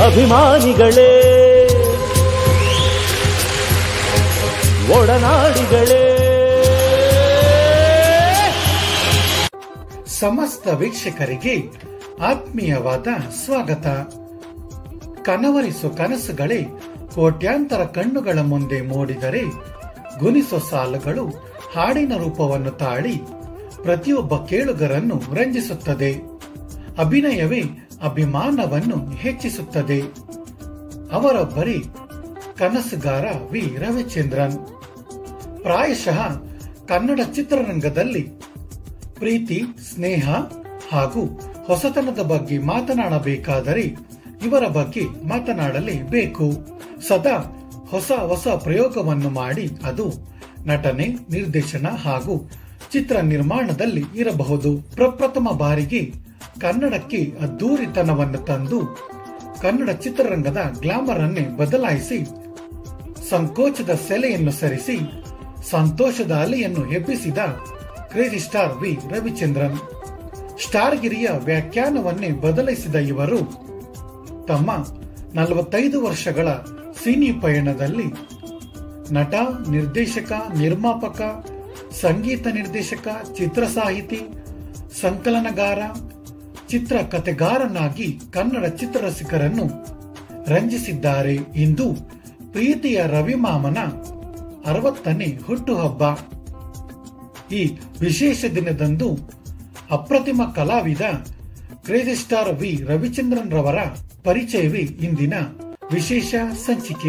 ಅಭಿಮಾನಿಗಳೇ ಒಡನಾಡಿಗಳೇ ಸಮಸ್ತ ವೀಕ್ಷಕರಿಗೆ ಆತ್ಮೀಯವಾದ ಸ್ವಾಗತ ಕನವರಿಸು ಕನಸುಗಳೇ ಕೋಟ್ಯಾಂತರ ಕಣ್ಣುಗಳ ಮುಂದೆ ಮೂಡಿದರೆ ಗುಣಿಸೋ ಸಾಲುಗಳು ಹಾಡಿನ ರೂಪವನ್ನು ತಾಳಿ ಪ್ರತಿಯೊಬ್ಬ ಕೇಳುಗರನ್ನು ರಂಜಿಸುತ್ತದೆ ಅಭಿನಯವೇ ಅಭಿಮಾನವನ್ನು ಹೆಚ್ಚಿಸುತ್ತದೆ ಅವರೊಬ್ಬರೇ ಕನಸುಗಾರ ವಿ ರವಿಚಂದ್ರನ್ ಪ್ರಾಯಶಃ ಕನ್ನಡ ಚಿತ್ರರಂಗದಲ್ಲಿ ಪ್ರೀತಿ ಸ್ನೇಹ ಹಾಗೂ ಹೊಸತನದ ಬಗ್ಗೆ ಮಾತನಾಡಬೇಕಾದರೆ ಇವರ ಬಗ್ಗೆ ಮಾತನಾಡಲೇಬೇಕು ಸದಾ ಹೊಸ ಹೊಸ ಪ್ರಯೋಗವನ್ನು ಮಾಡಿ ಅದು ನಟನೆ ನಿರ್ದೇಶನ ಹಾಗೂ ಚಿತ್ರ ನಿರ್ಮಾಣದಲ್ಲಿ ಇರಬಹುದು ಪ್ರಪ್ರಥಮ ಬಾರಿಗೆ ಕನ್ನಡಕ್ಕೆ ಅದ್ದೂರಿತನವನ್ನು ತಂದು ಕನ್ನಡ ಚಿತ್ರರಂಗದ ಗ್ಲಾಮರ್ ಅನ್ನೇ ಬದಲಾಯಿಸಿ ಸಂಕೋಚದ ಸೆಲೆಯನ್ನು ಸರಿಸಿ ಸಂತೋಷದ ಅಲೆಯನ್ನು ಎಬ್ಬಿಸಿದ crazy star V Ravichandran star ಗಿರಿಯ ವ್ಯಾಖ್ಯಾನವನ್ನೇ ಬದಲಿಸಿದ ಇವರು ತಮ್ಮ ನಲವತ್ತೈದು ವರ್ಷಗಳ ಸಿನಿ ಪಯಣದಲ್ಲಿ ನಟ ನಿರ್ದೇಶಕ ನಿರ್ಮಾಪಕ ಸಂಗೀತ ನಿರ್ದೇಶಕ ಚಿತ್ರ ಸಾಹಿತಿ ಸಂಕಲನಗಾರ ಚಿತ್ರ ಕಥೆಗಾರನಾಗಿ ಕನ್ನಡ ಚಿತ್ರರಸಿಕರನ್ನು ರಂಜಿಸಿದ್ದಾರೆ ಇಂದು ಪ್ರೀತಿಯ ರವಿಮಾಮನ ಅರವತ್ತನೇ ಹುಟ್ಟುಹಬ್ಬ ಈ ವಿಶೇಷ ದಿನದಂದು ಅಪ್ರತಿಮ ಕಲಾವಿದ ಕ್ರೇಜಿ ಸ್ಟಾರ್ ವಿ ರವಿಚಂದ್ರನ್ ರವರ ಪರಿಚಯವೇ ಇಂದಿನ ವಿಶೇಷ ಸಂಚಿಕೆ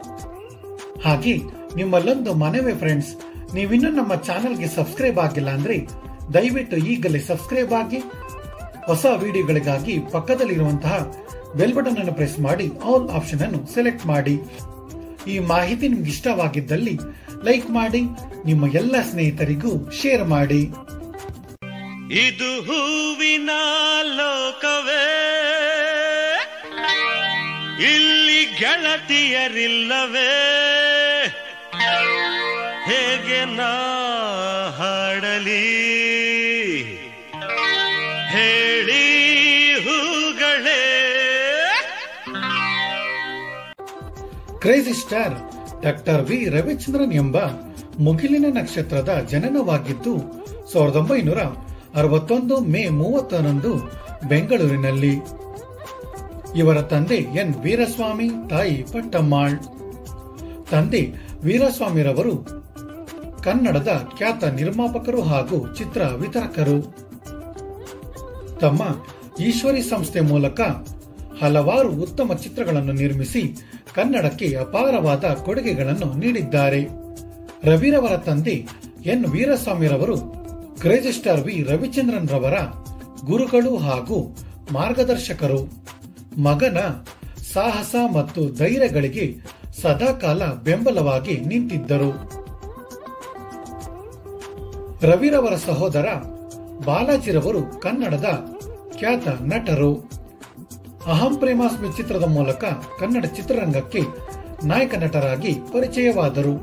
ಹಾಗೆ ನಿಮ್ಮಲ್ಲೊಂದು ಮನವಿ ಫ್ರೆಂಡ್ಸ್ ನೀವಿನ್ನೂ ನಮ್ಮ ಚಾನೆಲ್ಗೆ ಸಬ್ಸ್ಕ್ರೈಬ್ ಆಗಿಲ್ಲ ಅಂದ್ರೆ ದಯವಿಟ್ಟು ಈಗಲೇ ಸಬ್ಸ್ಕ್ರೈಬ್ ಆಗಿ ಹೊಸ ವಿಡಿಯೋಗಳಿಗಾಗಿ ಪಕ್ಕದಲ್ಲಿರುವಂತಹ ಬೆಲ್ ಬಟನ್ ಅನ್ನು ಪ್ರೆಸ್ ಮಾಡಿ ಆಲ್ ಆಪ್ಷನ್ ಅನ್ನು ಸೆಲೆಕ್ಟ್ ಮಾಡಿ ಈ ಮಾಹಿತಿ ನಿಮ್ಗೆ ಇಷ್ಟವಾಗಿದ್ದಲ್ಲಿ ಲೈಕ್ ಮಾಡಿ ನಿಮ್ಮ ಎಲ್ಲ ಸ್ನೇಹಿತರಿಗೂ ಶೇರ್ ಮಾಡಿ ಇದು ಹೂವಿನ ಲೋಕವೇ ಇಲ್ಲಿ ಗೆಳತಿಯರಿಲ್ಲವೇ ಹೇಗೆ ನಾ ಹಾಡಲಿ ಹೇಳಿ ಹೂಗಳೇ crazy star doctor V Ravichandran ಎಂಬ ಮುಗಿಲಿನ ನಕ್ಷತ್ರದ ಜನನವಾಗಿದ್ದು ಸಾವಿರದ ಒಂಬೈನೂರ ಅರವತ್ತೊಂದು ಮೇ ಮೂವತ್ತರಂದು ಬೆಂಗಳೂರಿನಲ್ಲಿ ಇವರ ತಂದೆ ಎನ್ ವೀರಸ್ವಾಮಿ ತಾಯಿ ಪಟ್ಟಮ್ಮಾಳ್ ತಂದೆ ವೀರಸ್ವಾಮಿರವರು ಕನ್ನಡದ ಖ್ಯಾತ ನಿರ್ಮಾಪಕರು ಹಾಗೂ ಚಿತ್ರ ವಿತರಕರು ತಮ್ಮ ಈಶ್ವರಿ ಸಂಸ್ಥೆ ಮೂಲಕ ಹಲವಾರು ಉತ್ತಮ ಚಿತ್ರಗಳನ್ನು ನಿರ್ಮಿಸಿ ಕನ್ನಡಕ್ಕೆ ಅಪಾರವಾದ ಕೊಡುಗೆಗಳನ್ನು ನೀಡಿದ್ದಾರೆ ರವಿರವರ ತಂದೆ ಎನ್ ವೀರಸ್ವಾಮಿರವರು ಕ್ರೇಜಿ ಸ್ಟಾರ್ ವಿ ರವಿಚಂದ್ರನ್ ರವರ ಗುರುಗಳು ಹಾಗೂ ಮಾರ್ಗದರ್ಶಕರು ಮಗನ ಸಾಹಸ ಮತ್ತು ಧೈರ್ಯಗಳಿಗೆ ಸದಾಕಾಲ ಬೆಂಬಲವಾಗಿ ನಿಂತಿದ್ದರು ರವಿರವರ ಸಹೋದರ ಬಾಲಾಜಿರವರು ಕನ್ನಡದ ಖ್ಯಾತ ನಟರು ಅಹಂ ಪ್ರೇಮಾಸ್ಮಿ ಚಿತ್ರದ ಮೂಲಕ ಕನ್ನಡ ಚಿತ್ರರಂಗಕ್ಕೆ ನಾಯಕ ನಟರಾಗಿ ಪರಿಚಯವಾದರು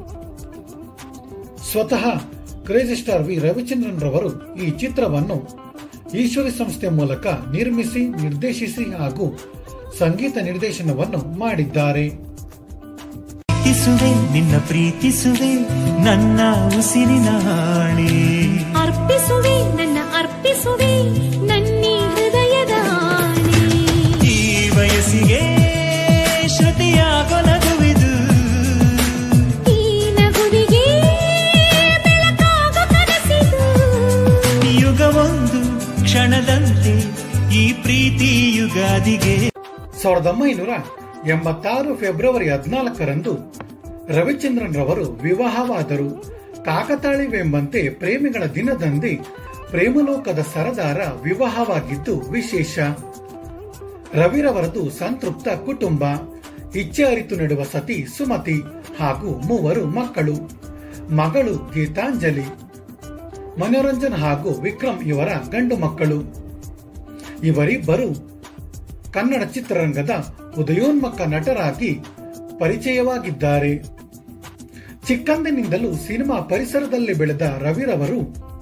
ಸ್ವತಃ ಕ್ರೇಜಿ ಸ್ಟಾರ್ ವಿ ರವಿಚಂದ್ರನ್ ರವರು ಈ ಚಿತ್ರವನ್ನು ಈಶ್ವರಿ ಸಂಸ್ಥೆ ಮೂಲಕ ನಿರ್ಮಿಸಿ ನಿರ್ದೇಶಿಸಿ ಹಾಗೂ ಸಂಗೀತ ನಿರ್ದೇಶನವನ್ನು ಮಾಡಿದ್ದಾರೆ ಪ್ರೀತಿಸುವೆ ನಿನ್ನ ಪ್ರೀತಿಸುವೆ ನನ್ನ ಉಸಿರಿನ ಹಾಳೆ ಅರ್ಪಿಸುವೆ ನನ್ನ ಅರ್ಪಿಸುವೆ ನನ್ನಿ ಹೃದಯದ ಆಣೆ ಈ ವಯಸ್ಸಿಗೆ ಶ್ರುತಿಯಾಗೊಲಗುವುದು ಈ ನಗುವಿಗೆ ಬೆಳಕಾಗ ಕನಸಿದು ಯುಗವೊಂದು ಕ್ಷಣದಂತೆ ಈ ಪ್ರೀತಿ ಯುಗಾದಿಗೆ ಸಾವಿರದ ಒಂಬೈನೂರ ಎಂಬತ್ತಾರು ಫೆಬ್ರವರಿ ಹದಿನಾಲ್ಕರಂದು ರವಿಚಂದ್ರನ್ ರವರು ವಿವಾಹವಾದರು ಕಾಕತಾಳೀವೆಂಬಂತೆ ಪ್ರೇಮಿಗಳ ದಿನದಂದೇ ಪ್ರೇಮಲೋಕದ ಸರದಾರ ವಿವಾಹವಾಗಿದ್ದು ವಿಶೇಷ ರವಿರವರದು ಸಂತೃಪ್ತ ಕುಟುಂಬ ಇಚ್ಛೆ ಅರಿತು ನೆಡುವ ಸತಿ ಸುಮತಿ ಹಾಗೂ ಮೂವರು ಮಕ್ಕಳು ಮಗಳು ಗೀತಾಂಜಲಿ ಮನೋರಂಜನ್ ಹಾಗೂ ವಿಕ್ರಮ್ ಇವರ ಗಂಡು ಮಕ್ಕಳು ಇವರಿಬ್ಬರು ಕನ್ನಡ ಚಿತ್ರರಂಗದ ಉದಯೋನ್ಮುಖ ನಟರಾಗಿ ಪರಿಚಯವಾಗಿದ್ದಾರೆ ಚಿಕ್ಕಂದಿನಿಂದಲೂ ಸಿನಿಮಾ ಪರಿಸರದಲ್ಲಿ ಬೆಳೆದ ರವಿರವರು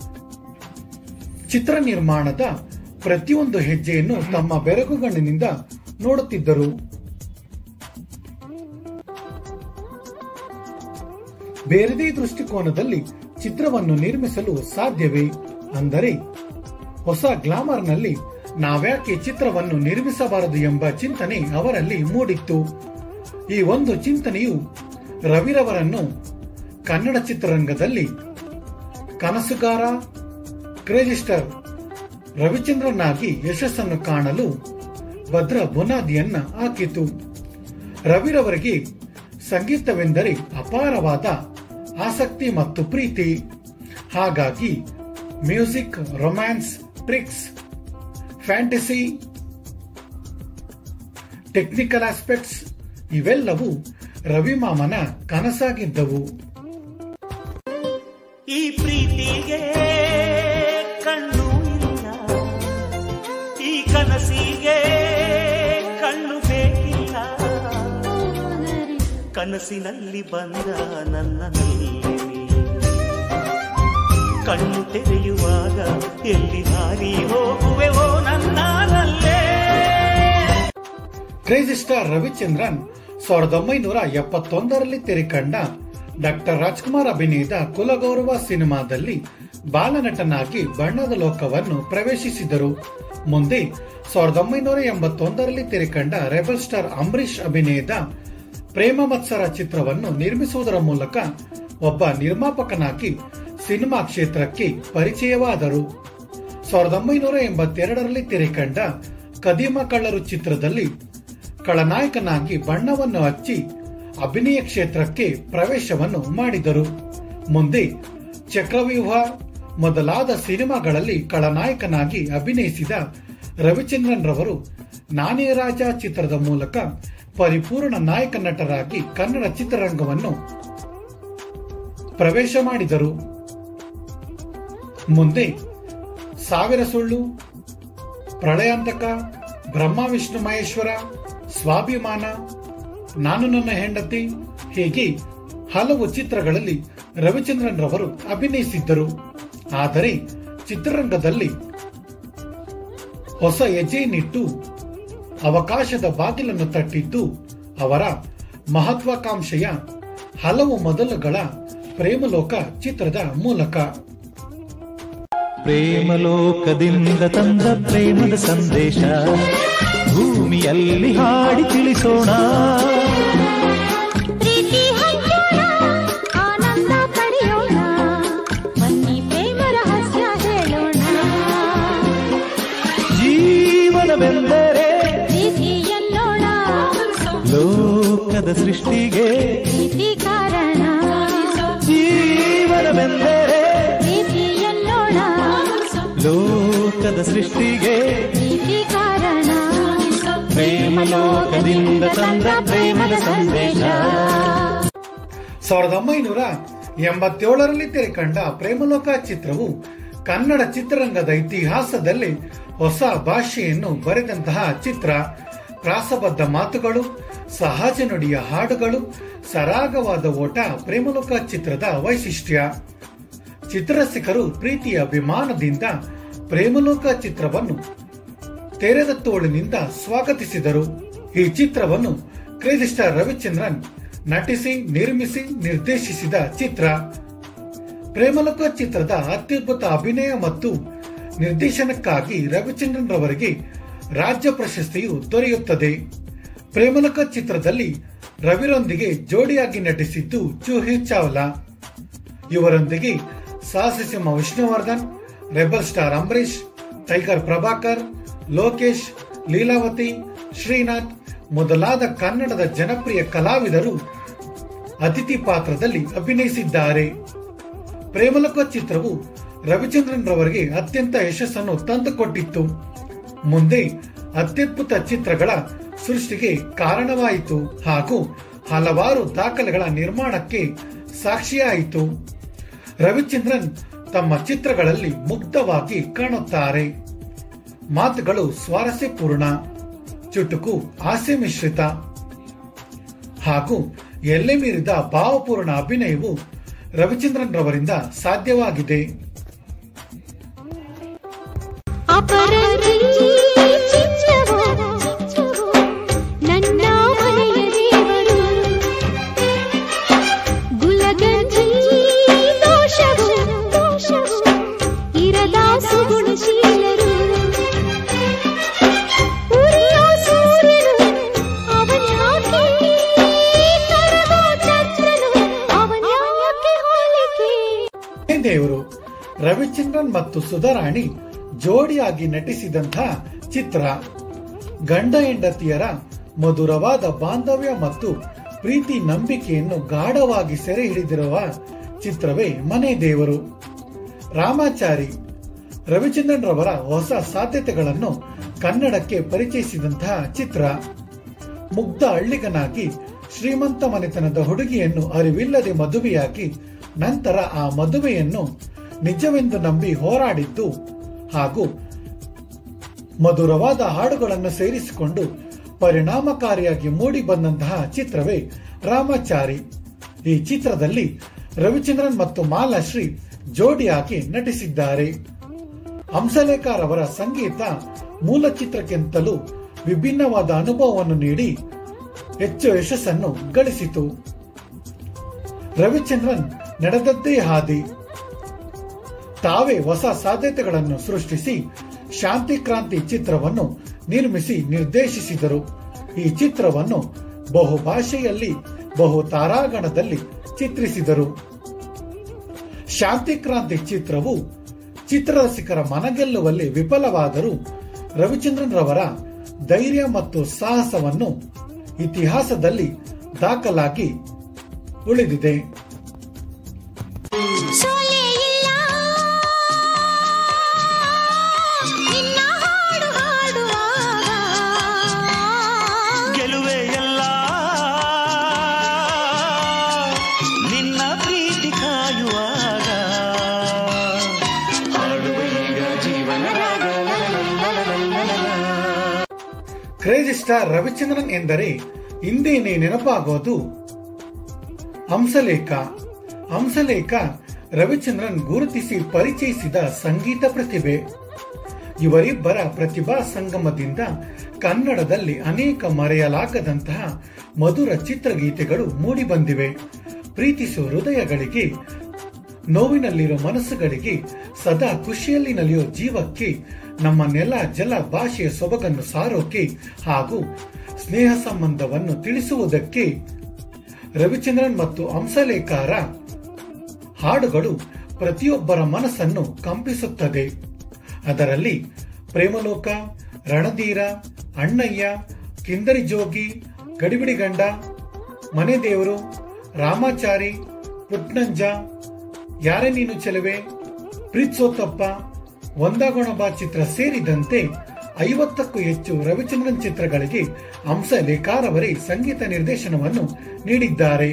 ಚಿತ್ರ ನಿರ್ಮಾಣದ ಪ್ರತಿಯೊಂದು ಹೆಜ್ಜೆಯನ್ನು ತಮ್ಮ ಬೆರಗುಗಣ್ಣಿನಿಂದ ನೋಡುತ್ತಿದ್ದರು ಬೇರೆದೇ ದೃಷ್ಟಿಕೋನದಲ್ಲಿ ಚಿತ್ರವನ್ನು ನಿರ್ಮಿಸಲು ಸಾಧ್ಯವೇ ಅಂದರೆ ಹೊಸ ಗ್ಲಾಮರ್ನಲ್ಲಿ ನಾವ್ಯಾಕೆ ಚಿತ್ರವನ್ನು ನಿರ್ಮಿಸಬಾರದು ಎಂಬ ಚಿಂತನೆ ಅವರಲ್ಲಿ ಮೂಡಿತ್ತು ಈ ಒಂದು ಚಿಂತನೆಯು ರವಿರವರನ್ನು ಕನ್ನಡ ಚಿತ್ರರಂಗದಲ್ಲಿ ಕನಸುಗಾರ ಕ್ರೇಜಿಸ್ಟರ್ ರವಿಚಂದ್ರನಾಗಿ ಯಶಸ್ಸನ್ನು ಕಾಣಲು ಭದ್ರ ಬುನಾದಿಯನ್ನ ಹಾಕಿತು ರವಿರವರಿಗೆ ಸಂಗೀತವೆಂದರೆ ಅಪಾರವಾದ ಆಸಕ್ತಿ ಮತ್ತು ಪ್ರೀತಿ ಹಾಗಾಗಿ music romance tricks fantasy technical aspects ಇವೆಲ್ಲವೂ ರವಿಮಾಮನ ಕನಸಾಗಿದ್ದವು ಈ ಪ್ರೀತಿಗೆ ಕಣ್ಣು ಇಲ್ಲ ಈ ಕನಸಿಗೆ ಕಣ್ಣು ಬೇಕಿಲ್ಲ ಕನಸಿನಲ್ಲಿ ಬಂದ ನನ್ನ ನೀನೆ. ಕಣ್ಣು ತೆರೆಯುವಾಗ ಎಲ್ಲಿ ಹಾರಿ ಹೋಗುವೆವೋ ನನ್ನಲ್ಲೇ ಕ್ರೇಜಿ ಸ್ಟಾರ್ ರವಿಚಂದ್ರನ್ ಸಾವಿರದ ಒಂಬೈನೂರ ಎಪ್ಪತ್ತೊಂದರಲ್ಲಿ ತೆರೆಕಂಡ ಡಾಕ್ಟರ್ ರಾಜ್ಕುಮಾರ್ ಅಭಿನಯದ ಕುಲಗೌರವ ಸಿನಿಮಾದಲ್ಲಿ ಬಾಲನಟನಾಗಿ ಬಣ್ಣದ ಲೋಕವನ್ನು ಪ್ರವೇಶಿಸಿದರು ಮುಂದೆ ಸಾವಿರದ ಒಂಬೈನೂರ ಎಂಬತ್ತೊಂದರಲ್ಲಿ ತೆರೆಕಂಡ ರೆಬಲ್ ಸ್ಟಾರ್ ಅಂಬರೀಶ್ ಅಭಿನಯದ ಪ್ರೇಮ ಮತ್ಸರ ಚಿತ್ರವನ್ನು ನಿರ್ಮಿಸುವುದರ ಮೂಲಕ ಒಬ್ಬ ನಿರ್ಮಾಪಕನಾಗಿ ಸಿನಿಮಾ ಕ್ಷೇತ್ರಕ್ಕೆ ಪರಿಚಯವಾದರು ಸಾವಿರದ ಒಂಬೈನೂರ ಎಂಬತ್ತೆರಡರಲ್ಲಿ ತೆರೆಕಂಡ ಕದೀಮ ಕಳ್ಳರು ಚಿತ್ರದಲ್ಲಿ ಖಳನಾಯಕನಾಗಿ ಬಣ್ಣವನ್ನು ಹಚ್ಚಿ ಅಭಿನಯ ಕ್ಷೇತ್ರಕ್ಕೆ ಪ್ರವೇಶವನ್ನು ಮಾಡಿದರು ಮುಂದೆ ಚಕ್ರವ್ಯೂಹ ಮೊದಲಾದ ಸಿನಿಮಾಗಳಲ್ಲಿ ಖಳನಾಯಕನಾಗಿ ಅಭಿನಯಿಸಿದ ರವಿಚಂದ್ರನ್ ರವರು ನಾನೇ ರಾಜ ಚಿತ್ರದ ಮೂಲಕ ಪರಿಪೂರ್ಣ ನಾಯಕ ನಟರಾಗಿ ಕನ್ನಡ ಚಿತ್ರರಂಗವನ್ನು ಪ್ರವೇಶ ಮಾಡಿದರು ಮುಂದೆ ಸಾವಿರ ಸುಳ್ಳು ಪ್ರಳಯಾಂತಕ ಬ್ರಹ್ಮ ವಿಷ್ಣು ಮಹೇಶ್ವರ ಸ್ವಾಭಿಮಾನ ನಾನು ನನ್ನ ಹೆಂಡತಿ ಹೀಗೆ ಹಲವು ಚಿತ್ರಗಳಲ್ಲಿ ರವಿಚಂದ್ರನ್ ರವರು ಅಭಿನಯಿಸಿದ್ದರು ಆದರೆ ಚಿತ್ರರಂಗದಲ್ಲಿ ಹೊಸ ಹೆಜ್ಜೆಯನ್ನಿಟ್ಟು ಅವಕಾಶದ ಬಾಗಿಲನ್ನು ತಟ್ಟಿದ್ದು ಅವರ ಮಹತ್ವಾಕಾಂಕ್ಷೆಯ ಹಲವು ಮೊದಲುಗಳ ಪ್ರೇಮಲೋಕ ಚಿತ್ರದ ಮೂಲಕ ಪ್ರೇಮಲೋಕದಿಂದ ತಂದ ಪ್ರೇಮದ ಸಂದೇಶ ಭೂಮಿಯಲ್ಲಿ ಹಾಡಿ ತಿಳಿಸೋಣ ಪ್ರೀತಿ ಹಂಚೋಣ ಆನಂದ ಪಡೆಯೋಣ ಬನ್ನಿ ಪ್ರೇಮ ರಹಸ್ಯ ಹೇಳೋಣ ಜೀವನವೆಂದರೆ ಪ್ರೀತಿ ಎನ್ನೋಣ ಲೋಕದ ಸೃಷ್ಟಿಗೆ ಪ್ರೀತಿ ಕಾರಣ ಜೀವನವೆಂದರೆ ಪ್ರೀತಿ ಎನ್ನೋಣ ಲೋಕದ ಸೃಷ್ಟಿಗೆ ಪ್ರೀತಿ ಕಾರಣ ಪ್ರೇಮಲೋಕದಿಂದ ತಂದ ಪ್ರೇಮದ ಸಂದೇಶ ಸಾವಿರದ ಒಂಬೈನೂರ ಎಂಬತ್ತೇಳರಲ್ಲಿ ತೆರೆಕಂಡ ಪ್ರೇಮಲೋಕ ಚಿತ್ರವು ಕನ್ನಡ ಚಿತ್ರರಂಗದ ಇತಿಹಾಸದಲ್ಲಿ ಹೊಸ ಭಾಷೆಯನ್ನು ಬರೆದಂತಹ ಚಿತ್ರ ಪ್ರಾಸಬದ್ಧ ಮಾತುಗಳು ಸಹಜ ನುಡಿಯ ಹಾಡುಗಳು ಸರಾಗವಾದ ಓಟ ಪ್ರೇಮಲೋಕ ಚಿತ್ರದ ವೈಶಿಷ್ಟ್ಯ ಚಿತ್ರರಸಿಕರು ಪ್ರೀತಿಯ ಅಭಿಮಾನದಿಂದ ಪ್ರೇಮಲೋಕ ಚಿತ್ರವನ್ನು ತೆರೆದ ತೋಳಿನಿಂದ ಸ್ವಾಗತಿಸಿದರು ಈ ಚಿತ್ರವನ್ನು ಕ್ರೇಜಿ ಸ್ಟಾರ್ ರವಿಚಂದ್ರನ್ ನಟಿಸಿ ನಿರ್ಮಿಸಿ ನಿರ್ದೇಶಿಸಿದ ಚಿತ್ರ ಪ್ರೇಮಲೋಕ ಚಿತ್ರದ ಅತ್ಯದ್ಭುತ ಅಭಿನಯ ಮತ್ತು ನಿರ್ದೇಶನಕ್ಕಾಗಿ ರವಿಚಂದ್ರನ್ ರವರಿಗೆ ರಾಜ್ಯ ಪ್ರಶಸ್ತಿಯು ದೊರೆಯುತ್ತದೆ ಪ್ರೇಮಲೋಕ ಚಿತ್ರದಲ್ಲಿ ರವಿರೊಂದಿಗೆ ಜೋಡಿಯಾಗಿ ನಟಿಸಿದ್ದು ಜೂಹಿ ಚಾವ್ಲಾ ಇವರೊಂದಿಗೆ ಸಾಹಸಸಿಂಹ Vishnuvardhan rebel star Ambareesh tiger Prabhakar Lokesh Leelavathi Srinath ಮೊದಲಾದ ಕನ್ನಡದ ಜನಪ್ರಿಯ ಕಲಾವಿದರು ಅತಿಥಿ ಪಾತ್ರದಲ್ಲಿ ಅಭಿನಯಿಸಿದ್ದಾರೆ ಪ್ರೇಮಲೋಕ ಚಿತ್ರವು ರವಿಚಂದ್ರನ್ ರವರಿಗೆ ಅತ್ಯಂತ ಯಶಸ್ಸನ್ನು ತಂದುಕೊಟ್ಟಿತ್ತು ಮುಂದೆ ಅತ್ಯದ್ಭುತ ಚಿತ್ರಗಳ ಸೃಷ್ಟಿಗೆ ಕಾರಣವಾಯಿತು ಹಾಗೂ ಹಲವಾರು ದಾಖಲೆಗಳ ನಿರ್ಮಾಣಕ್ಕೆ ಸಾಕ್ಷಿಯಾಯಿತು ರವಿಚಂದ್ರನ್ ತಮ್ಮ ಚಿತ್ರಗಳಲ್ಲಿ ಮುಗ್ಧವಾಗಿ ಕಾಣುತ್ತಾರೆ ಮಾತುಗಳು ಸ್ವಾರಸ್ಯಪೂರ್ಣ ಚುಟುಕು ಹಾಸ್ಯ ಮಿಶ್ರಿತ ಹಾಗೂ ಎಲ್ಲೆ ಮೀರಿದ ಭಾವಪೂರ್ಣ ಅಭಿನಯವು ರವಿಚಂದ್ರನ್ ರವರಿಂದ ಸಾಧ್ಯವಾಗಿದೆ ಅಪರಂಜಿ ಚಿಚ್ಚವು ನನ್ನ ಮನೆಯ ದೇವರು ಗುಲಗಂಜಿ ರವಿಚಂದ್ರನ್ ಮತ್ತು ಸುಧಾರಾಣಿ ಜೋಡಿಯಾಗಿ ನಟಿಸಿದಂತಹ ಚಿತ್ರ ಗಂಡ ಹೆಂಡತಿಯರ ಮಧುರವಾದ ಬಾಂಧವ್ಯ ಮತ್ತು ಪ್ರೀತಿ ನಂಬಿಕೆಯನ್ನು ಗಾಢವಾಗಿ ಸೆರೆ ಹಿಡಿದಿರುವ ಚಿತ್ರವೇ ಮನೆ ದೇವರು ರಾಮಾಚಾರಿ ರವಿಚಂದ್ರನ್ ರವರ ಹೊಸ ಸಾಧ್ಯತೆಗಳನ್ನು ಕನ್ನಡಕ್ಕೆ ಪರಿಚಯಿಸಿದಂತಹ ಚಿತ್ರ ಮುಗ್ಧ ಹಳ್ಳಿಗನಾಗಿ ಶ್ರೀಮಂತ ಮನೆತನದ ಹುಡುಗಿಯನ್ನು ಅರಿವಿಲ್ಲದೆ ಮದುವೆಯಾಗಿ ನಂತರ ಆ ಮದುವೆಯನ್ನು ನಿಜವೆಂದು ನಂಬಿ ಹೋರಾಡಿದ್ದು ಹಾಗೂ ಮಧುರವಾದ ಹಾಡುಗಳನ್ನು ಸೇರಿಸಿಕೊಂಡು ಪರಿಣಾಮಕಾರಿಯಾಗಿ ಮೂಡಿ ಬಂದಂತಹ ಚಿತ್ರವೇ ರಾಮಾಚಾರಿ ಈ ಚಿತ್ರದಲ್ಲಿ ರವಿಚಂದ್ರನ್ ಮತ್ತು ಮಾಲಾಶ್ರೀ ಜೋಡಿಯಾಗಿ ನಟಿಸಿದ್ದಾರೆ ಹಂಸಲೇಖರ್ ಅವರ ಸಂಗೀತ ಮೂಲ ಚಿತ್ರಕ್ಕಿಂತಲೂ ವಿಭಿನ್ನವಾದ ಅನುಭವವನ್ನು ನೀಡಿ ಹೆಚ್ಚು ಯಶಸ್ಸನ್ನು ಗಳಿಸಿತು ರವಿಚಂದ್ರನ್ ನಡೆದದ್ದೇ ಹಾದಿ ತಾವೇ ಹೊಸ ಸಾಧ್ಯತೆಗಳನ್ನು ಸೃಷ್ಟಿಸಿ ಶಾಂತಿ ಕ್ರಾಂತಿ ಚಿತ್ರವನ್ನು ನಿರ್ಮಿಸಿ ನಿರ್ದೇಶಿಸಿದರು ಈ ಚಿತ್ರವನ್ನು ಬಹು ಭಾಷೆಯಲ್ಲಿ ಬಹು ತಾರಾಗಣದಲ್ಲಿ ಚಿತ್ರಿಸಿದರು ಶಾಂತಿ ಕ್ರಾಂತಿ ಚಿತ್ರವು ಚಿತ್ರರಸಿಕರ ಮನಗೆಲ್ಲುವಲ್ಲಿ ವಿಫಲವಾದರೂ ರವಿಚಂದ್ರನ್ ರವರ ಧೈರ್ಯ ಮತ್ತು ಸಾಹಸವನ್ನು ಇತಿಹಾಸದಲ್ಲಿ ದಾಖಲಾಗಿ ಉಳಿದಿದೆ ಸೋಲೆ ಇಲ್ಲ ನಿನ್ನ ಹಾಡು ಹಾಡುವಾಗ ಗೆಲುವೆ ಎಲ್ಲ ನಿನ್ನ ಪ್ರೀತಿ ಕಾಯುವಾಗ ಹಾಡುವ ಈಗ ಜೀವನ ರಾಗ ಕ್ರೇಜಿ ಸ್ಟಾರ್ ರವಿಚಂದ್ರನ್ ಎಂದರೆ ಹಿಂದೇನೆ ನೆನಪಾಗೋದು ಹಂಸಲೇಖ ಹಂಸಲೇಖ ರವಿಚಂದ್ರನ್ ಗುರುತಿಸಿ ಪರಿಚಯಿಸಿದ ಸಂಗೀತ ಪ್ರತಿಭೆ ಇವರಿಬ್ಬರ ಪ್ರತಿಭಾ ಸಂಗಮದಿಂದ ಕನ್ನಡದಲ್ಲಿ ಅನೇಕ ಮರೆಯಲಾಗದಂತಹ ಮಧುರ ಚಿತ್ರಗೀತೆಗಳು ಮೂಡಿಬಂದಿವೆ ಪ್ರೀತಿಸುವ ಹೃದಯಗಳಿಗೆ ನೋವಿನಲ್ಲಿರೋ ಮನಸ್ಸುಗಳಿಗೆ ಸದಾ ಖುಷಿಯಲ್ಲಿ ನಲಿಯೋ ಜೀವಕ್ಕೆ ನಮ್ಮ ನೆಲ ಜಲ ಭಾಷೆಯ ಸೊಬಗನ್ನು ಸಾರೋಕೆ ಹಾಗೂ ಸ್ನೇಹ ಸಂಬಂಧವನ್ನು ತಿಳಿಸುವುದಕ್ಕೆ ರವಿಚಂದ್ರನ್ ಮತ್ತು ಹಂಸಲೇಖರ ಹಾಡುಗಳು ಪ್ರತಿಯೊಬ್ಬರ ಮನಸ್ಸನ್ನು ಕಂಪಿಸುತ್ತದೆ ಅದರಲ್ಲಿ ಪ್ರೇಮಲೋಕ ರಣಧೀರ ಅಣ್ಣಯ್ಯ ಕಿಂದರಿ ಜೋಗಿ ಗಡಿಬಿಡಿ ಗಂಡ ಮನೆ ದೇವರು ರಾಮಾಚಾರಿ ಪುಟ್ನಂಜ ಯಾರೇ ನೀನು ಚೆಲುವೆ ಪ್ರೀತ್ಸೋತಪ್ಪ ಒಂದಾಗುಣಬ ಚಿತ್ರ ಸೇರಿದಂತೆ ಐವತ್ತಕ್ಕೂ ಹೆಚ್ಚು ರವಿಚಂದ್ರನ್ ಚಿತ್ರಗಳಿಗೆ ಹಂಸಲೇಖಾರವರೇ ಸಂಗೀತ ನಿರ್ದೇಶನವನ್ನು ನೀಡಿದ್ದಾರೆ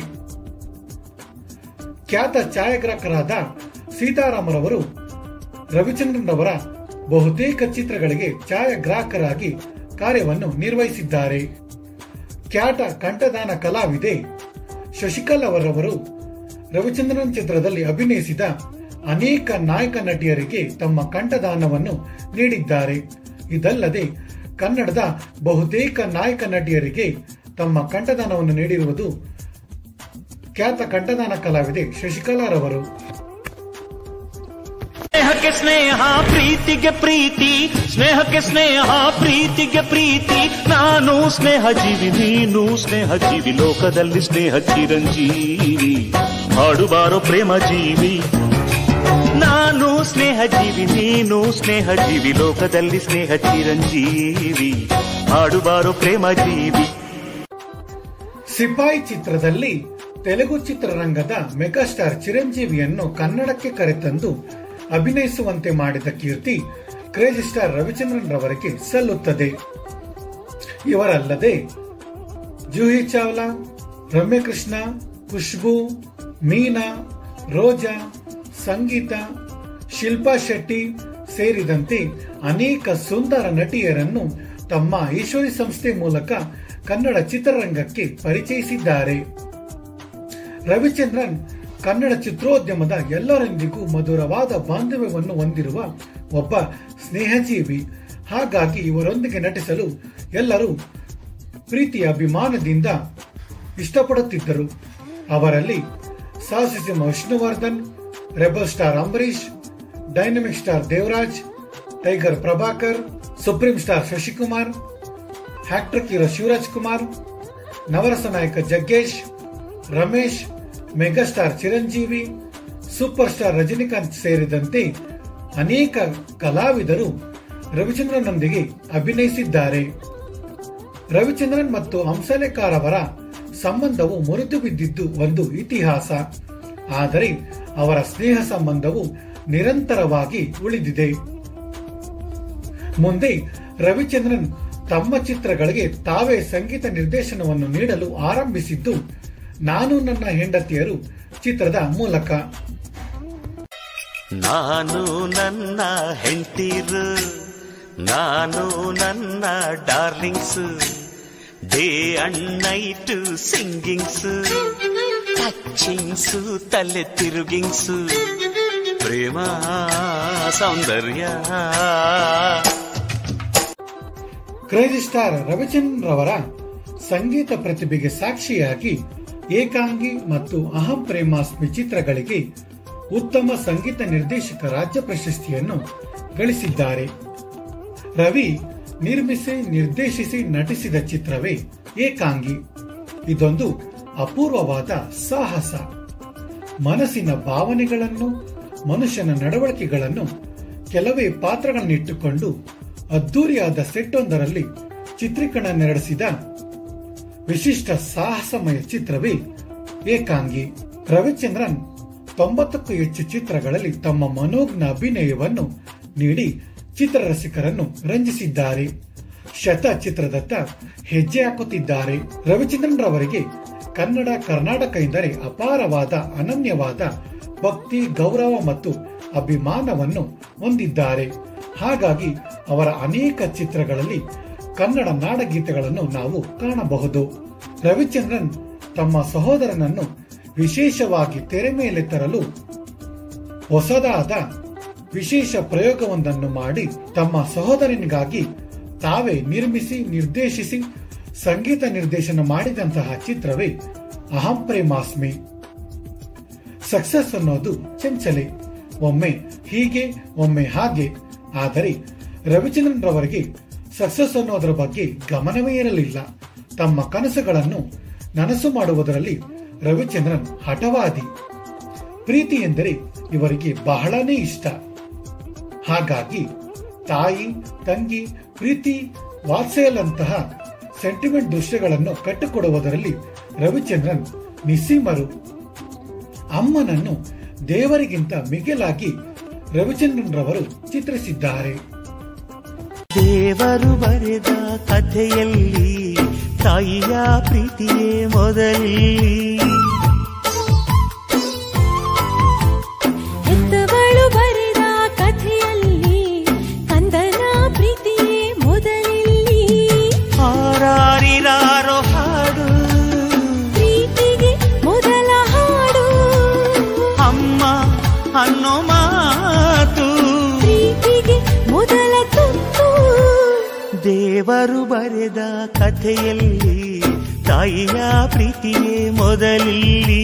ಖ್ಯಾತ ಛಾಯಾಗ್ರಾಹಕರಾದ ಸೀತಾರಾಮರವರು ರವಿಚಂದ್ರನ್ ರವರ ಬಹುತೇಕ ಚಿತ್ರಗಳಿಗೆ ಛಾಯಾಗ್ರಾಹಕರಾಗಿ ಕಾರ್ಯವನ್ನು ನಿರ್ವಹಿಸಿದ್ದಾರೆ ಖ್ಯಾತ ಕಂಠದಾನ ಕಲಾವಿದೆ ಶಶಿಕಲಾ ಅವರವರು ರವಿಚಂದ್ರನ್ ಚಿತ್ರದಲ್ಲಿ ಅಭಿನಯಿಸಿದ ಅನೇಕ ನಾಯಕ ನಟಿಯರಿಗೆ ತಮ್ಮ ಕಂಠದಾನವನ್ನು ನೀಡಿದ್ದಾರೆ ಇದಲ್ಲದೆ ಕನ್ನಡದ ಬಹುತೇಕ ನಾಯಕ ನಟಿಯರಿಗೆ ತಮ್ಮ ಕಂಠದಾನವನ್ನು ನೀಡಿರುವುದು ಖ್ಯಾತ ಕಂಠದಾನ ಕಲಾವಿದೆ ಶಶಿಕಲಾರವರು ಸ್ನೇಹಕ್ಕೆ ಸ್ನೇಹ ಪ್ರೀತಿಗೆ ಪ್ರೀತಿ ಸ್ನೇಹಕ್ಕೆ ಸ್ನೇಹ ಪ್ರೀತಿಗೆ ಪ್ರೀತಿ ನಾನು ಸ್ನೇಹ ಜೀವಿ ನೀನು ಸ್ನೇಹ ಜೀವಿ ಲೋಕದಲ್ಲಿ ಸ್ನೇಹ ಚಿರಂಜೀವಿ ಹಾಡುಬಾರೋ ಪ್ರೇಮ ಜೀವಿ ನಾನು ಸ್ನೇಹ ಜೀವಿ ನೀನು ಸ್ನೇಹ ಜೀವಿ ಲೋಕದಲ್ಲಿ ಸ್ನೇಹ ಚಿರಂಜೀವಿ ಹಾಡುಬಾರೋ ಪ್ರೇಮ ಜೀವಿ ಸಿಪಾಯಿ ಚಿತ್ರದಲ್ಲಿ ತೆಲುಗು ಚಿತ್ರರಂಗದ ಮೆಗಾಸ್ಟಾರ್ ಚಿರಂಜೀವಿಯನ್ನು ಕನ್ನಡಕ್ಕೆ ಕರೆತಂದು ಅಭಿನಯಿಸುವಂತೆ ಮಾಡಿದ ಕೀರ್ತಿ ಕ್ರೇಜಿ ಸ್ಟಾರ್ ರವಿಚಂದ್ರನ್ ರವರಿಗೆ ಸಲ್ಲುತ್ತದೆ ಇವರಲ್ಲದೆ ಜೂಹಿ ಚಾವ್ಲಾ ರಮ್ಯಕೃಷ್ಣ ಖುಷ್ಬು ಮೀನಾ ರೋಜಾ ಸಂಗೀತ ಶಿಲ್ಪಾ ಶೆಟ್ಟಿ ಸೇರಿದಂತೆ ಅನೇಕ ಸುಂದರ ನಟಿಯರನ್ನು ತಮ್ಮ ಈಶ್ವರಿ ಸಂಸ್ಥೆ ಮೂಲಕ ಕನ್ನಡ ಚಿತ್ರರಂಗಕ್ಕೆ ಪರಿಚಯಿಸಿದ್ದಾರೆ ರವಿಚಂದ್ರನ್ ಕನ್ನಡ ಚಿತ್ರೋದ್ಯಮದ ಎಲ್ಲರೊಂದಿಗೂ ಮಧುರವಾದ ಬಾಂಧವ್ಯವನ್ನು ಹೊಂದಿರುವ ಒಬ್ಬ ಸ್ನೇಹಜೀವಿ ಹಾಗಾಗಿ ಇವರೊಂದಿಗೆ ನಟಿಸಲು ಎಲ್ಲರೂ ಪ್ರೀತಿಯ ಅಭಿಮಾನದಿಂದ ಇಷ್ಟಪಡುತ್ತಿದ್ದರು ಅವರಲ್ಲಿ ಸಾಹಸಿಸಿಂಹ Vishnuvardhan rebel star Ambareesh dynamic star Devaraj tiger Prabhakar supreme star Shashikumar hattrick hero Shivaraj Kumar ನವರಸ ನಾಯಕ Jaggesh Ramesh megastar Chiranjeevi super star Rajinikanth ಸೇರಿದಂತೆ ಅನೇಕ ಕಲಾವಿದರು ರವಿಚಂದ್ರನೊಂದಿಗೆ ಅಭಿನಯಿಸಿದ್ದಾರೆ ರವಿಚಂದ್ರನ್ ಮತ್ತು ಹಂಸಲೇಖರ್ ಅವರ ಸಂಬಂಧವು ಮುರಿದು ಬಿದ್ದಿದ್ದು ಒಂದು ಇತಿಹಾಸ ಆದರೆ ಅವರ ಸ್ನೇಹ ಸಂಬಂಧವು ನಿರಂತರವಾಗಿ ಉಳಿದಿದೆ ಮುಂದೆ ರವಿಚಂದ್ರನ್ ತಮ್ಮ ಚಿತ್ರಗಳಿಗೆ ತಾವೇ ಸಂಗೀತ ನಿರ್ದೇಶನವನ್ನು ನೀಡಲು ಆರಂಭಿಸಿದ್ದು ನಾನು ನನ್ನ ಹೆಂಡತಿಯರು ಚಿತ್ರದ ಮೂಲಕ ನಾನು ನನ್ನ ಹೆಂಡತಿರು ನಾನು ನನ್ನ darlings day and night singings touchings ತಲೆ ತಿರುಗಿಂಗ್ಸ್ ಪ್ರೇಮ ಸೌಂದರ್ಯ ಕ್ರೇಜಿ ಸ್ಟಾರ್ ರವಿಚಂದ್ರನ್ ರವರ ಸಂಗೀತ ಪ್ರತಿಭೆಗೆ ಸಾಕ್ಷಿಯಾಗಿ ಏಕಾಂಗಿ ಮತ್ತು ಅಹಂ ಪ್ರೇಮಾಸ್ಮಿ ಚಿತ್ರಗಳಿಗೆ ಉತ್ತಮ ಸಂಗೀತ ನಿರ್ದೇಶಕ ರಾಜ್ಯ ಪ್ರಶಸ್ತಿಯನ್ನು ಗಳಿಸಿದ್ದಾರೆ ರವಿ ನಿರ್ಮಿಸಿ ನಿರ್ದೇಶಿಸಿ ನಟಿಸಿದ ಚಿತ್ರವೇ ಏಕಾಂಗಿ ಇದೊಂದು ಅಪೂರ್ವವಾದ ಸಾಹಸ ಮನಸ್ಸಿನ ಭಾವನೆಗಳನ್ನು ಮನುಷ್ಯನ ನಡವಳಿಕೆಗಳನ್ನು ಕೆಲವೇ ಪಾತ್ರಗಳನ್ನಿಟ್ಟುಕೊಂಡು ಅದ್ದೂರಿಯಾದ ಸೆಟ್ಟೊಂದರಲ್ಲಿ ಚಿತ್ರೀಕರಣ ನಡೆಸಿದ ವಿಶಿಷ್ಟ ಸಾಹಸಮಯ ಚಿತ್ರವೇ ಏಕಾಂಗಿ ರವಿಚಂದ್ರನ್ ತೊಂಬತ್ತಕ್ಕೂ ಹೆಚ್ಚು ಚಿತ್ರಗಳಲ್ಲಿ ತಮ್ಮ ಮನೋಜ್ಞ ಅಭಿನಯವನ್ನು ನೀಡಿ ಚಿತ್ರರಸಿಕರನ್ನು ರಂಜಿಸಿದ್ದಾರೆ ಶತ ಚಿತ್ರದತ್ತ ಹೆಜ್ಜೆ ಹಾಕುತ್ತಿದ್ದಾರೆ ರವಿಚಂದ್ರನ್ ರವರಿಗೆ ಕನ್ನಡ ಕರ್ನಾಟಕ ಎಂದರೆ ಅಪಾರವಾದ ಅನನ್ಯವಾದ ಭಕ್ತಿ ಗೌರವ ಮತ್ತು ಅಭಿಮಾನವನ್ನು ಹೊಂದಿದ್ದಾರೆ ಹಾಗಾಗಿ ಅವರ ಅನೇಕ ಚಿತ್ರಗಳಲ್ಲಿ ಕನ್ನಡ ನಾಡಗೀತೆಗಳನ್ನು ನಾವು ಕಾಣಬಹುದು ರವಿಚಂದ್ರನ್ ತಮ್ಮ ಸಹೋದರನನ್ನು ವಿಶೇಷವಾಗಿ ತೆರೆ ಮೇಲೆ ತರಲು ಹೊಸದಾದ ವಿಶೇಷ ಪ್ರಯೋಗವೊಂದನ್ನು ಮಾಡಿ ತಮ್ಮ ಸಹೋದರನಿಗಾಗಿ ತಾವೇ ನಿರ್ಮಿಸಿ ನಿರ್ದೇಶಿಸಿ ಸಂಗೀತ ನಿರ್ದೇಶನ ಮಾಡಿದಂತಹ ಚಿತ್ರವೇ ಅಹಂ ಪ್ರೇಮಾಸ್ಮಿ ಸಕ್ಸಸ್ ಅನ್ನೋದು ಚಂಚಲೆ ಒಮ್ಮೆ ಹೀಗೆ ಒಮ್ಮೆ ಹಾಗೆ ಆದರೆ ರವಿಚಂದ್ರನ್ ರವರಿಗೆ ಸಕ್ಸಸ್ ಅನ್ನೋದರ ಬಗ್ಗೆ ಗಮನವೇ ಇರಲಿಲ್ಲ ತಮ್ಮ ಕನಸುಗಳನ್ನು ನನಸು ಮಾಡುವುದರಲ್ಲಿ ರವಿಚಂದ್ರನ್ ಹಠವಾದಿ ಪ್ರೀತಿ ಎಂದರೆ ಇವರಿಗೆ ಬಹಳನೇ ಇಷ್ಟ ಹಾಗಾಗಿ ತಾಯಿ ತಂಗಿ ಪ್ರೀತಿ ವಾತ್ಸಲ್ಯಂತಹ ಸೆಂಟಿಮೆಂಟ್ ದೃಶ್ಯಗಳನ್ನು ಕಟ್ಟಿಕೊಡುವುದರಲ್ಲಿ ರವಿಚಂದ್ರನ್ ನಿಸ್ಸೀಮರು ಅಮ್ಮನನ್ನು ದೇವರಿಗಿಂತ ಮಿಗಿಲಾಗಿ ರವಿಚಂದ್ರನ್ ರವರು ಚಿತ್ರಿಸಿದ್ದಾರೆ ದೇವರು ಬರೆದ ಕಥೆಯಲ್ಲಿ ತಾಯಿಯ ಪ್ರೀತಿಯೇ ಮೊದಲಿ ಹೆತ್ತವಳು ಬರೆದ ಕಥೆಯಲ್ಲಿ ಕಂದನ ಪ್ರೀತಿಯೇ ಮೊದಲಿಲ್ಲಿ ಹಾರಾರಿರಾರೋ ಹಾಡು ಪ್ರೀತಿಗೆ ಮೊದಲ ಹಾಡು ಅಮ್ಮ ಅನ್ನೋ ಮಾತು ಪ್ರೀತಿಗೆ ಮೊದಲ ತುತ್ತು ದೇವರು ಬರೆದ ಕಥೆಯಲ್ಲಿ ತಾಯಿಯ ಪ್ರೀತಿಯೇ ಮೊದಲಿಲ್ಲಿ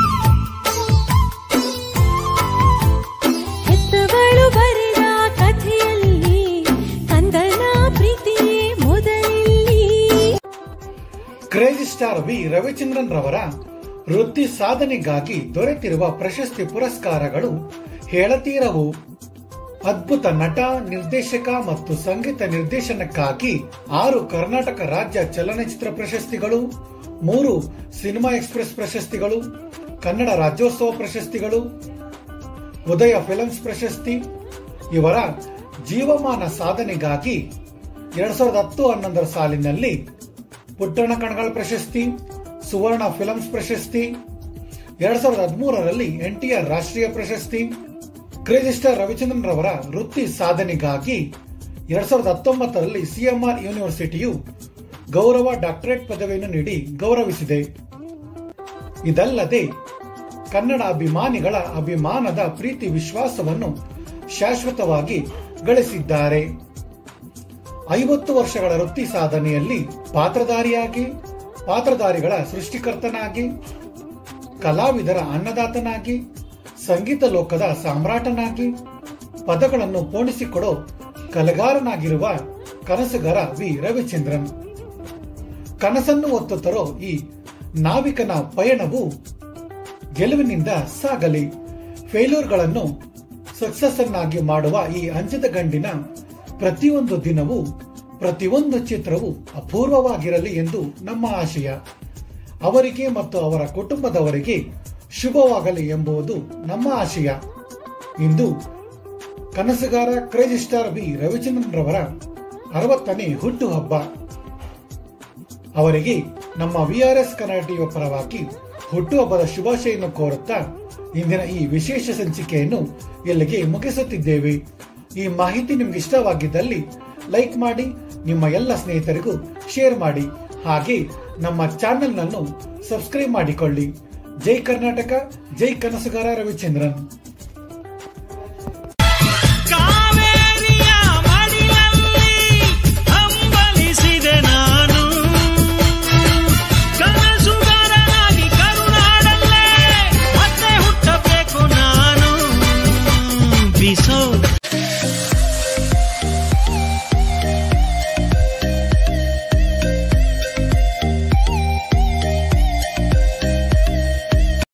ಹೆತ್ತವಳು ಬರೆದ ಕಥೆಯಲ್ಲಿ ಕಂದನ ಪ್ರೀತಿಯೇ ಮೊದಲಿಲ್ಲಿ ಕ್ರೇಜಿ ಸ್ಟಾರ್ ವಿ ರವಿಚಂದ್ರನ್ ರವರ ವೃತ್ತಿ ಸಾಧನೆಗಾಗಿ ದೊರೆತಿರುವ ಪ್ರಶಸ್ತಿ ಪುರಸ್ಕಾರಗಳು ಹೇಳತೀರವು ಅದ್ಭುತ ನಟ ನಿರ್ದೇಶಕ ಮತ್ತು ಸಂಗೀತ ನಿರ್ದೇಶನಕ್ಕಾಗಿ ಆರು ಕರ್ನಾಟಕ ರಾಜ್ಯ ಚಲನಚಿತ್ರ ಪ್ರಶಸ್ತಿಗಳು ಮೂರು ಸಿನಿಮಾ ಎಕ್ಸ್ಪ್ರೆಸ್ ಪ್ರಶಸ್ತಿಗಳು ಕನ್ನಡ ರಾಜ್ಯೋತ್ಸವ ಪ್ರಶಸ್ತಿಗಳು ಉದಯ ಫಿಲ್ಮ್ಸ್ ಪ್ರಶಸ್ತಿ ಇವರ ಜೀವಮಾನ ಸಾಧನೆಗಾಗಿ ಎರಡ್ ಸಾವಿರದ ಹತ್ತು ಹನ್ನೊಂದರ ಸಾಲಿನಲ್ಲಿ ಪುಟ್ಟಣ ಕಣಗಳ ಪ್ರಶಸ್ತಿ ಸುವರ್ಣ ಫಿಲ್ಮ್ಸ್ ಪ್ರಶಸ್ತಿ ಎರಡ್ ಸಾವಿರದ ಹದಿಮೂರರಲ್ಲಿ ಎನ್ಟಿಆರ್ ರಾಷ್ಟ್ರೀಯ ಪ್ರಶಸ್ತಿ ಕ್ರೇಜಿ ಸ್ಟಾರ್ ರವಿಚಂದ್ರನ್ ರವರ ವೃತ್ತಿ ಸಾಧನೆಗಾಗಿ ಎರಡ್ ಸಾವಿರದ ಹತ್ತೊಂಬತ್ತರಲ್ಲಿ ಸಿಎಂಆರ್ ಯೂನಿವರ್ಸಿಟಿಯು ಗೌರವ ಡಾಕ್ಟರೇಟ್ ಪದವಿಯನ್ನು ನೀಡಿ ಗೌರವಿಸಿದೆ ಇದಲ್ಲದೆ ಕನ್ನಡ ಅಭಿಮಾನಿಗಳ ಅಭಿಮಾನದ ಪ್ರೀತಿ ವಿಶ್ವಾಸವನ್ನು ಶಾಶ್ವತವಾಗಿ ಗಳಿಸಿದ್ದಾರೆ ಐವತ್ತು ವರ್ಷಗಳ ವೃತ್ತಿ ಸಾಧನೆಯಲ್ಲಿ ಪಾತ್ರಧಾರಿಯಾಗಿ ಪಾತ್ರಧಾರಿಗಳ ಸೃಷ್ಟಿಕರ್ತನಾಗಿ ಕಲಾವಿದರ ಅನ್ನದಾತನಾಗಿ ಸಂಗೀತ ಲೋಕದ ಸಾಮ್ರಾಟನಾಗಿ ಪದಗಳನ್ನು ಪೋಣಿಸಿಕೊಡೋ ಕಲೆಗಾರನಾಗಿರುವ ಕನಸುಗಾರ ವಿ ರವಿಚಂದ್ರನ್ ಕನಸನ್ನು ಹೊತ್ತು ತರೋ ಈ ನಾವಿಕನ ಪಯಣವು ಗೆಲುವಿನಿಂದ ಸಾಗಲಿ ಫೇಲ್ಯೂರ್ಗಳನ್ನು ಸಕ್ಸಸ್ ಅನ್ನಾಗಿ ಮಾಡುವ ಈ ಅಂಜದ ಗಂಡಿನ ಪ್ರತಿಯೊಂದು ದಿನವೂ ಪ್ರತಿಯೊಂದು ಚಿತ್ರವು ಅಪೂರ್ವವಾಗಿರಲಿ ಎಂದು ನಮ್ಮ ಆಶಯ ಅವರಿಗೆ ಮತ್ತು ಅವರ ಕುಟುಂಬದವರಿಗೆ ಶುಭವಾಗಲಿ ಎಂಬುದು ನಮ್ಮ ಆಶಯ ಇಂದು ಕನಸುಗಾರ ಕ್ರೇಜಿ ಸ್ಟಾರ್ ಬಿ ರವಿಚಂದ್ರನ್ ರವರ ಅರವತ್ತನೇ ಹುಟ್ಟುಹಬ್ಬ ಅವರಿಗೆ ನಮ್ಮ ವಿಆರ್ಎಸ್ ಕನ್ನಡ ಟಿವಿಯ ಪರವಾಗಿ ಹುಟ್ಟುಹಬ್ಬದ ಶುಭಾಶಯನ್ನು ಕೋರುತ್ತಾ ಇಂದಿನ ಈ ವಿಶೇಷ ಸಂಚಿಕೆಯನ್ನು ಇಲ್ಲಿಗೆ ಮುಗಿಸುತ್ತಿದ್ದೇವೆ ಈ ಮಾಹಿತಿ ನಿಮ್ಗೆ ಇಷ್ಟವಾಗಿದ್ದಲ್ಲಿ ಲೈಕ್ ಮಾಡಿ ನಿಮ್ಮ ಎಲ್ಲ ಸ್ನೇಹಿತರಿಗೂ ಶೇರ್ ಮಾಡಿ ಹಾಗೆ ನಮ್ಮ ಚಾನೆಲ್ನನ್ನು ಸಬ್ಸ್ಕ್ರೈಬ್ ಮಾಡಿಕೊಳ್ಳಿ ಜೈ ಕರ್ನಾಟಕ ಜೈ ಕನಸುಗಾರ ರವಿಚಂದ್ರನ್ ಕಾವೇರಿಯ ಮಡಿಲಲ್ಲಿ ಹಂಬಲಿಸಿದೆ ನಾನು ಕನಸುಗಾರನಾಗಿ ಕರುನಾಡಲ್ಲೇ ಮತ್ತೆ ಹುಟ್ಟಬೇಕು ನಾನು ಬಿಸೋ